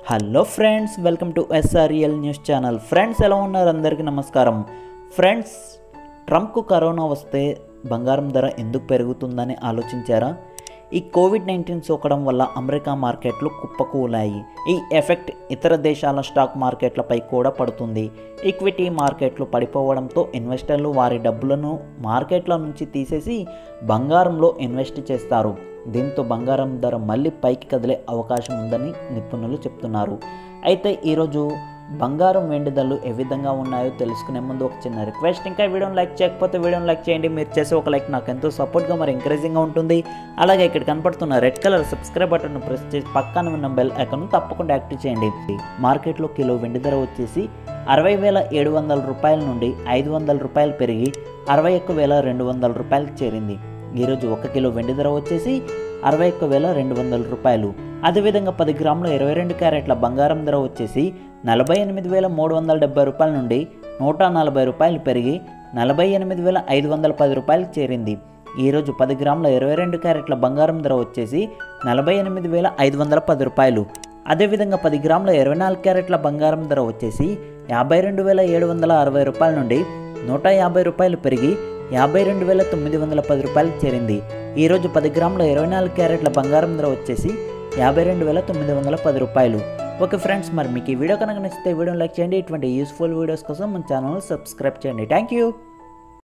hello friends welcome to SRL news channel friends ఎలా ఉన్నారు అందరికీ నమస్కారం ఫ్రెండ్స్ ట్రంప్కు కరోనా వస్తే బంగారం ధర ఎందుకు పెరుగుతుందని ఆలోచించారా ఈ కోవిడ్ నైన్టీన్ సోకడం వల్ల అమెరికా మార్కెట్లు కుప్పకూలాయి ఈ ఎఫెక్ట్ ఇతర దేశాల స్టాక్ మార్కెట్లపై కూడా పడుతుంది ఈక్విటీ మార్కెట్లు పడిపోవడంతో ఇన్వెస్టర్లు వారి డబ్బులను మార్కెట్ల నుంచి తీసేసి బంగారంలో ఇన్వెస్ట్ చేస్తారు దీంతో బంగారం ధర మళ్ళీ పైకి కదిలే అవకాశం ఉందని నిపుణులు చెప్తున్నారు అయితే ఈరోజు బంగారం వెండి ధరలు ఏ విధంగా ఉన్నాయో తెలుసుకునే ముందు ఒక చిన్న రిక్వెస్ట్ ఇంకా వీడియోని లైక్ చేయకపోతే వీడియోని లైక్ చేయండి మీరు చేసే ఒక లైక్ నాకు ఎంతో సపోర్ట్గా మరి ఎంకరేజింగ్గా ఉంటుంది అలాగే ఇక్కడ కనపడుతున్న red colour subscribe button press చేసి పక్కన ఉన్న బెల్ ఐకాన్ తప్పకుండా యాక్టివ్ చేయండి మార్కెట్లో కిలో వెండి ధర వచ్చేసి అరవై వేల ఏడు వందల రూపాయల నుండి ఐదు వందల రూపాయలు పెరిగి అరవై ఒక్క వేల రెండు వందల రూపాయలకు చేరింది ఈరోజు ఒక కిలో వెండి ధర వచ్చేసి అరవై ఒక్క వేల రెండు వందల రూపాయలు అదేవిధంగా పది గ్రాముల ఇరవై రెండు క్యారెట్ల బంగారం ధర వచ్చేసి నలభై ఎనిమిది వేల మూడు వందల డెబ్బై రూపాయల నుండి నూట నలభై రూపాయలు పెరిగి నలభై ఎనిమిది వేల ఐదు వందల పది రూపాయలకు చేరింది ఈరోజు పది గ్రాముల ఇరవై రెండు క్యారెట్ల బంగారం ధర వచ్చేసి నలభై ఎనిమిది వేల ఐదు వందల పది రూపాయలు అదేవిధంగా పది గ్రాముల ఇరవై నాలుగు క్యారెట్ల బంగారం ధర వచ్చేసి యాభై రెండు వేల ఏడు వందల అరవై రూపాయల నుండి నూట యాభై రూపాయలు పెరిగి యాభై రెండు వేల తొమ్మిది వందల పది రూపాయలకు చేరింది ఈరోజు పది గ్రాముల ఇరవై నాలుగు క్యారెట్ల బంగారం ధర వచ్చేసి యాభై రెండు వేల తొమ్మిది వందల పది రూపాయలు ఓకే ఫ్రెండ్స్ మరి మీకు ఈ వీడియో కనుక నచ్చితే వీడియో లైక్ చేయండి ఇటువంటి యూస్ఫుల్ వీడియోస్ కోసం మన ఛానల్ సబ్స్క్రైబ్ చేయండి థ్యాంక్ యూ